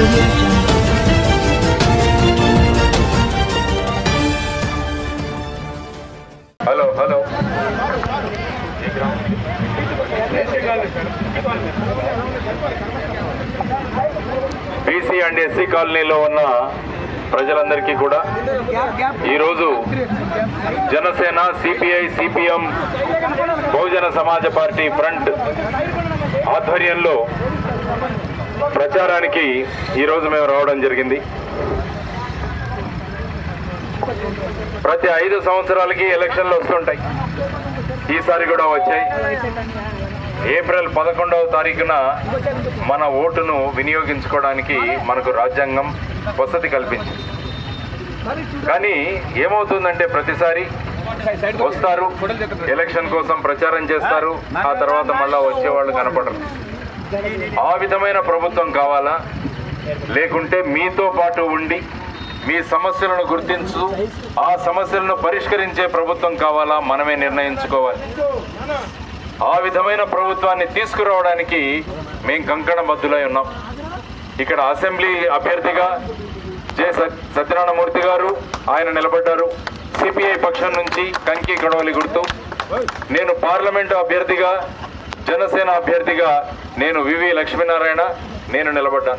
audio jungle. Hello hello BC and SC కాలనీలో ఉన్న ప్రజలందరికీ కూడా ఈరోజు జనసేన సిపిఐ సిపిఎం బహుజన సమాజ పార్టీ ఫ్రంట్ ఆధ్వర్యంలో ప్రచారానికి ఈరోజు మేము రావడం జరిగింది ప్రతి ఐదు సంవత్సరాలకి ఎలక్షన్లు వస్తుంటాయి ఈసారి కూడా వచ్చాయి ఏప్రిల్ పదకొండవ తారీఖున మన ఓటును వినియోగించుకోవడానికి మనకు రాజ్యాంగం వసతి కల్పించింది కానీ ఏమవుతుందంటే ప్రతిసారి వస్తారు ఎలక్షన్ కోసం ప్రచారం చేస్తారు ఆ తర్వాత మళ్ళా వచ్చేవాళ్ళు కనపడరు ఆ విధమైన ప్రభుత్వం కావాలా లేకుంటే మీతో పాటు ఉండి మీ సమస్యలను గుర్తించు ఆ సమస్యలను పరిష్కరించే ప్రభుత్వం కావాలా మనమే నిర్ణయించుకోవాలి ఆ విధమైన ప్రభుత్వాన్ని తీసుకురావడానికి మేం కంకణబద్దులై ఉన్నాం ఇక్కడ అసెంబ్లీ అభ్యర్థిగా జె సత్- సత్యనారాయణమూర్తి గారు ఆయన నిలబడ్డారు సిపిఐ పక్షం నుంచి కంకి కడవలి గుర్తు నేను పార్లమెంటు అభ్యర్థిగా జనసేన అభ్యర్థిగా నేను వివి లక్ష్మీనారాయణ నేను నిలబడ్డాను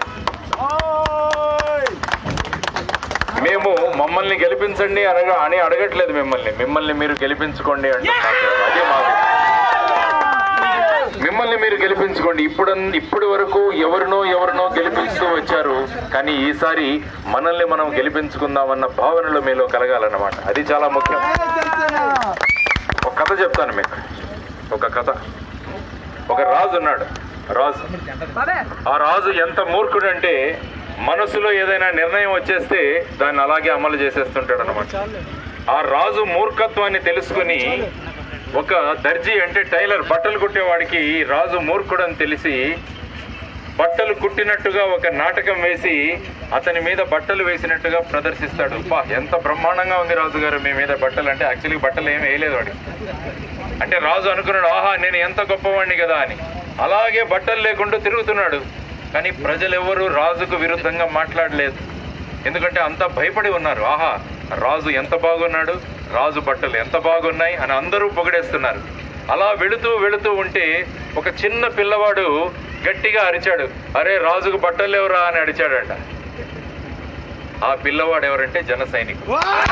మేము మమ్మల్ని గెలిపించండి అనగా అని అడగట్లేదు మిమ్మల్ని మిమ్మల్ని మీరు గెలిపించుకోండి అంటున్నారు అదే మాది మిమ్మల్ని మీరు గెలిపించుకోండి ఇప్పుడు ఇప్పటి వరకు ఎవరినో ఎవరినో గెలిపిస్తూ వచ్చారు కానీ ఈసారి మనల్ని మనం గెలిపించుకుందామన్న భావనలు మీలో కలగాలన్నమాట అది చాలా ముఖ్యం ఒక కథ చెప్తాను మీకు ఒక కథ ఒక రాజు ఉన్నాడు రాజు ఆ రాజు ఎంత మూర్ఖుడంటే మనసులో ఏదైనా నిర్ణయం వచ్చేస్తే దాన్ని అలాగే అమలు చేసేస్తుంటాడు అనమాట ఆ రాజు మూర్ఖత్వాన్ని తెలుసుకుని ఒక దర్జీ అంటే టైలర్ బట్టలు కుట్టేవాడికి రాజు మూర్ఖుడని తెలిసి బట్టలు కుట్టినట్టుగా ఒక నాటకం వేసి అతని మీద బట్టలు వేసినట్టుగా ప్రదర్శిస్తాడు పా ఎంత బ్రహ్మాండంగా ఉంది రాజు గారు మీ మీద బట్టలు అంటే యాక్చువల్లీ బట్టలు ఏమి వేయలేదు వాడికి అంటే రాజు అనుకున్నాడు ఆహా నేను ఎంత గొప్పవాడిని కదా అని అలాగే బట్టలు లేకుండా తిరుగుతున్నాడు కానీ ప్రజలెవరూ రాజుకు విరుద్ధంగా మాట్లాడలేదు ఎందుకంటే అంతా భయపడి ఉన్నారు ఆహా రాజు ఎంత బాగున్నాడు రాజు బట్టలు ఎంత బాగున్నాయి అని అందరూ పొగిడేస్తున్నారు అలా వెళుతూ వెళుతూ ఉంటే ఒక చిన్న పిల్లవాడు గట్టిగా అరిచాడు అరే రాజుకు బట్టలు లేవురా అని అరిచాడంట ఆ పిల్లవాడు ఎవరంటే జన సైనికుడు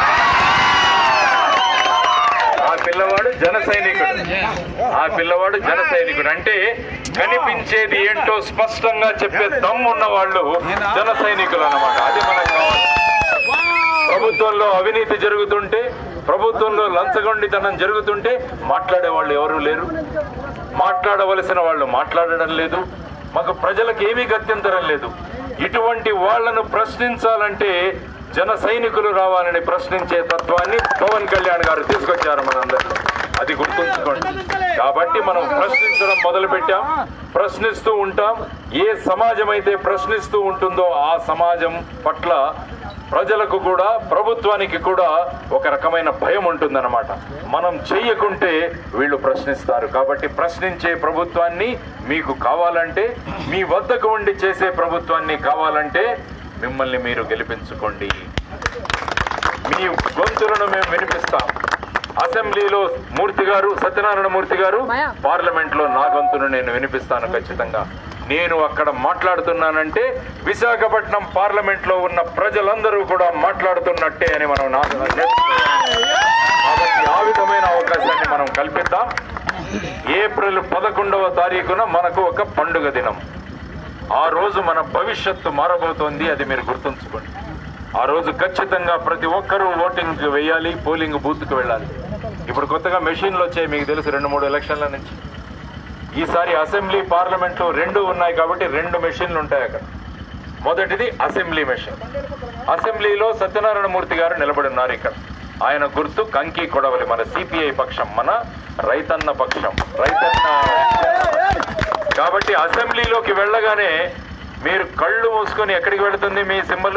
ఆ పిల్లవాడు జన సైనికుడు ఆ పిల్లవాడు జన సైనికుడు అంటే కనిపించేది ఏంటో స్పష్టంగా చెప్పే దమ్ము ఉన్న వాళ్ళు జన సైనికులు అన్నమాట అది మనకు కావాలి ప్రభుత్వంలో అవినీతి జరుగుతుంటే ప్రభుత్వంలో లంచగొండితనం జరుగుతుంటే మాట్లాడే వాళ్ళు ఎవరు లేరు మాట్లాడవలసిన వాళ్ళు మాట్లాడడం లేదు మాకు ప్రజలకు ఏమీ గత్యంతరం లేదు ఇటువంటి వాళ్లను ప్రశ్నించాలంటే జన సైనికులు రావాలని ప్రశ్నించే తత్వాన్ని పవన్ కళ్యాణ్ గారు తీసుకొచ్చారు మనందరిలో అది గుర్తుంచుకోండి కాబట్టి మనం ప్రశ్నించడం మొదలు పెట్టాం ప్రశ్నిస్తూ ఉంటాం ఏ సమాజం అయితే ప్రశ్నిస్తూ ఉంటుందో ఆ సమాజం పట్ల ప్రజలకు కూడా ప్రభుత్వానికి కూడా ఒక రకమైన భయం ఉంటుందన్నమాట మనం చెయ్యకుంటే వీళ్ళు ప్రశ్నిస్తారు కాబట్టి ప్రశ్నించే ప్రభుత్వాన్ని మీకు కావాలంటే మీ వద్దకు ఉండి చేసే ప్రభుత్వాన్ని కావాలంటే మిమ్మల్ని మీరు గెలిపించుకోండి మీ గొంతులను మేము వినిపిస్తాం అసెంబ్లీలో మూర్తి గారు సత్యనారాయణ మూర్తి గారు పార్లమెంట్ లో నా గొంతును నేను వినిపిస్తాను ఖచ్చితంగా నేను అక్కడ మాట్లాడుతున్నానంటే విశాఖపట్నం పార్లమెంట్ లో ఉన్న ప్రజలందరూ కూడా మాట్లాడుతున్నట్టే అని మనం నా కాబట్టి ఆ విధమైన అవకాశాన్ని మనం కల్పిద్దాం ఏప్రిల్ పదకొండవ తారీఖున మనకు ఒక పండుగ దినం ఆ రోజు మన భవిష్యత్తు మారబోతోంది అది మీరు గుర్తుంచుకోండి ఆ రోజు ఖచ్చితంగా ప్రతి ఒక్కరూ ఓటింగ్ వేయాలి పోలింగ్ బూత్కి వెళ్ళాలి ఇప్పుడు కొత్తగా మెషిన్లు వచ్చాయి మీకు తెలుసు రెండు మూడు ఎలక్షన్ల నుంచి ఈసారి అసెంబ్లీ పార్లమెంటు రెండు ఉన్నాయి కాబట్టి రెండు మెషిన్లు ఉంటాయి అక్కడ మొదటిది అసెంబ్లీ మెషిన్ అసెంబ్లీలో సత్యనారాయణ మూర్తి గారు నిలబడి ఉన్నారు ఇక్కడ ఆయన గుర్తు కంకి కొడవలి మన సిపిఐ పక్షం మన రైతన్న పక్షం రైతన్న కాబట్టి అసెంబ్లీలోకి వెళ్ళగానే మీరు కళ్ళు మూసుకొని ఎక్కడికి వెళుతుంది మీ సింబల్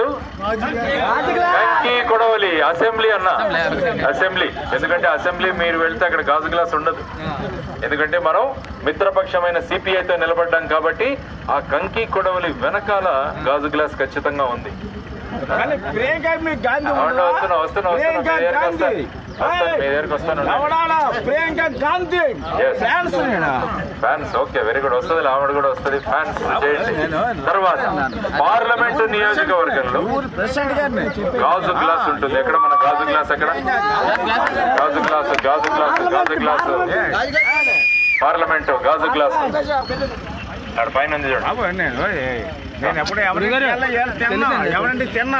కంకి కొడవలి అసెంబ్లీ అన్న అసెంబ్లీ ఎందుకంటే అసెంబ్లీ మీరు వెళ్తే అక్కడ గాజు గ్లాస్ ఉండదు ఎందుకంటే మనం మిత్రపక్షమైన సిపిఐతో నిలబడ్డాం కాబట్టి ఆ కంకి కొడవలి వెనకాల గాజు గ్లాస్ ఖచ్చితంగా ఉంది కానీ ప్రియాంక మీ గాంధీ అవును, వస్తున్నా వస్తున్నా వస్తున్నా మీ ప్రియాంక దగ్గరికి వస్తాను గాంధీ వస్తాను మీ దగ్గరికి వస్తాను లవడాల ప్రియాంక గాంధీ Yes. ఫ్యాన్స్ నేను ఫ్యాన్స్ ఓకే వెరీ గుడ్ వస్తుంది ఆవిడ కూడా వస్తుంది ఫ్యాన్స్ చేయండి తర్వాత పార్లమెంటు నియోజకవర్గంలో ప్రెసిడెంట్ గారిని గాజు గ్లాస్ ఉంటుంది ఎక్కడ మన గాజు గ్లాస్ ఎక్కడ గాజు గ్లాస్ గాజు గ్లాస్ గాజు గ్లాస్ పార్లమెంట్ గాజు గ్లాస్ అక్కడ పైన ఉంది చూడండి బాబు నేను నేను ఎప్పుడు ఎవరైనా తిన్నా ఎవరంటే తిన్నా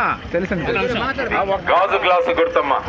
ఆ ఒక్క గాజు గ్లాసు గుర్తమ్మా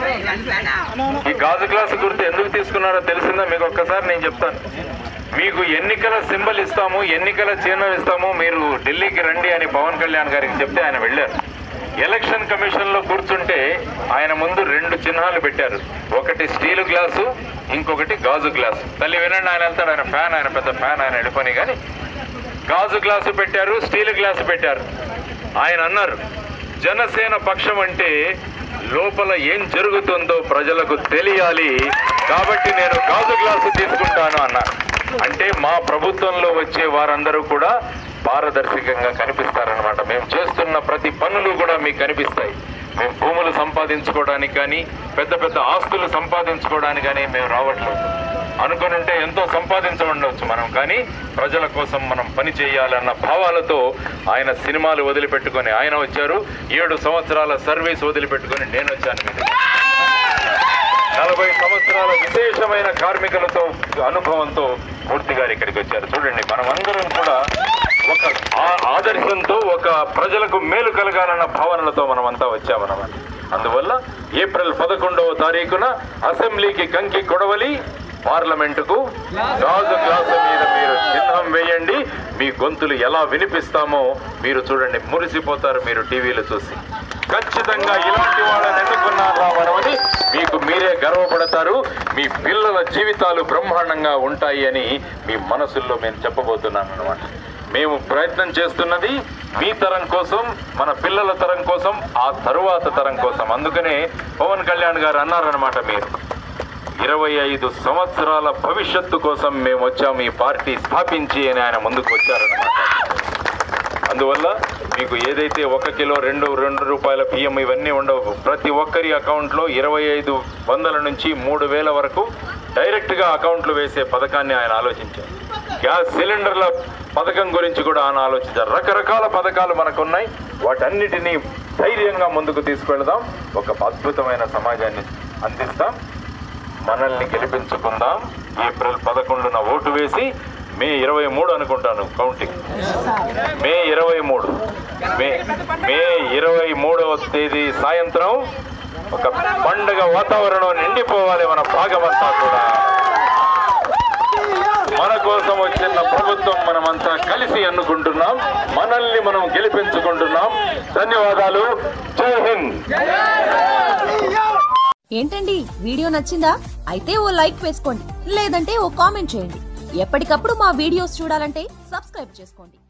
ఈ గాజు గ్లాసు గుర్తు ఎందుకు తీసుకున్నారో తెలిసిందా మీకు ఒక్కసారి నేను చెప్తాను మీకు ఎన్నికల సింబల్ ఇస్తాము ఎన్నికల చిహ్నం ఇస్తాము మీరు ఢిల్లీకి రండి అని పవన్ కళ్యాణ్ గారికి చెప్తే ఆయన వెళ్ళారు ఎలక్షన్ కమిషన్ లో కూర్చుంటే ఆయన ముందు రెండు చిహ్నాలు పెట్టారు ఒకటి స్టీల్ గ్లాసు ఇంకొకటి గాజు గ్లాసు తల్లి వినండి ఆయన వెళ్తాడు ఆయన ఫ్యాన్ ఆయన పెద్ద ఫ్యాన్ ఆయన వెళ్ళిపోయి కానీ గాజు గ్లాసు పెట్టారు స్టీల్ గ్లాసు పెట్టారు ఆయన అన్నారు జనసేన పక్షం అంటే లోపల ఏం జరుగుతుందో ప్రజలకు తెలియాలి కాబట్టి నేను గాజు గ్లాసు తీసుకుంటాను అన్నారు అంటే మా ప్రభుత్వంలో వచ్చే వారందరూ కూడా పారదర్శకంగా కనిపిస్తారనమాట మేము చేస్తున్న ప్రతి పనులు కూడా మీకు కనిపిస్తాయి మేము భూములు సంపాదించుకోవడానికి కానీ పెద్ద పెద్ద ఆస్తులు సంపాదించుకోవడానికి కానీ మేము రావట్లేదు అనుకుని ఉంటే ఎంతో సంపాదించ ఉండవచ్చు మనం కానీ ప్రజల కోసం మనం పని చేయాలన్న భావాలతో ఆయన సినిమాలు వదిలిపెట్టుకొని ఆయన వచ్చారు ఏడు సంవత్సరాల సర్వీస్ వదిలిపెట్టుకొని నేను వచ్చాను మీ దగ్గరికి. నలభై సంవత్సరాల విశేషమైన కార్మికులతో అనుభవంతో మూర్తి గారు ఇక్కడికి వచ్చారు చూడండి మనమందరం కూడా ఒక ఆ- ఆదర్శంతో ఒక ప్రజలకు మేలు కలగాలన్న భావనలతో మనమంతా వచ్చామన్నమాట అందువల్ల ఏప్రిల్ పదకొండవ తారీఖున అసెంబ్లీకి కంకి కొడవలి పార్లమెంటుకు గాజు గ్లాసు మీద మీరు చిహ్నం వేయండి మీ గొంతులు ఎలా వినిపిస్తామో మీరు చూడండి మురిసిపోతారు మీరు టీవీలు చూసి ఖచ్చితంగా ఇలాంటి వాళ్ళని ఎన్నుకున్నారా మనమని మీకు మీరే గర్వపడతారు మీ పిల్లల జీవితాలు బ్రహ్మాండంగా ఉంటాయి అని మీ మనసుల్లో నేను చెప్పబోతున్నాను అనమాట మేము ప్రయత్నం చేస్తున్నది మీ తరం కోసం మన పిల్లల తరం కోసం ఆ తరువాత తరం కోసం అందుకనే పవన్ కళ్యాణ్ గారు అన్నారనమాట మీరు ఇరవై ఐదు సంవత్సరాల భవిష్యత్తు కోసం మేము వచ్చాము ఈ పార్టీ స్థాపించి అని ఆయన ముందుకు వచ్చారనమాట అందువల్ల మీకు ఏదైతే ఒక కిలో రెండు రెండు రూపాయల బియ్యం ఇవన్నీ ఉండవు ప్రతి ఒక్కరి అకౌంట్లో ఇరవై ఐదు వందల నుంచి మూడు వేల వరకు డైరెక్ట్గా అకౌంట్లు వేసే పథకాన్ని ఆయన ఆలోచించారు గ్యాస్ సిలిండర్ల పథకం గురించి కూడా ఆయన ఆలోచించారు రకరకాల పథకాలు మనకున్నాయి వాటన్నిటినీ ధైర్యంగా ముందుకు తీసుకెళ్దాం ఒక అద్భుతమైన సమాజాన్ని అందిస్తాం మనల్ని గెలిపించుకుందాం ఏప్రిల్ పదకొండున ఓటు వేసి మే ఇరవై మూడు అనుకుంటాను కౌంటింగ్ మే ఇరవై మూడు మే మే ఇరవై మూడవ తేదీ సాయంత్రం ఒక పండగ వాతావరణం నిండిపోవాలి మన భాగమంతా కూడా మన కోసం వచ్చిన ప్రభుత్వం మనమంతా కలిసి ఎన్నుకుంటున్నాం మనల్ని మనం గెలిపించుకుంటున్నాం ధన్యవాదాలు జై హింద్ ఏంటండి వీడియో నచ్చిందా అయితే ఓ లైక్ వేసుకోండి లేదంటే ఓ కామెంట్ చేయండి ఎప్పటికప్పుడు మా వీడియోస్ చూడాలంటే సబ్స్క్రైబ్ చేసుకోండి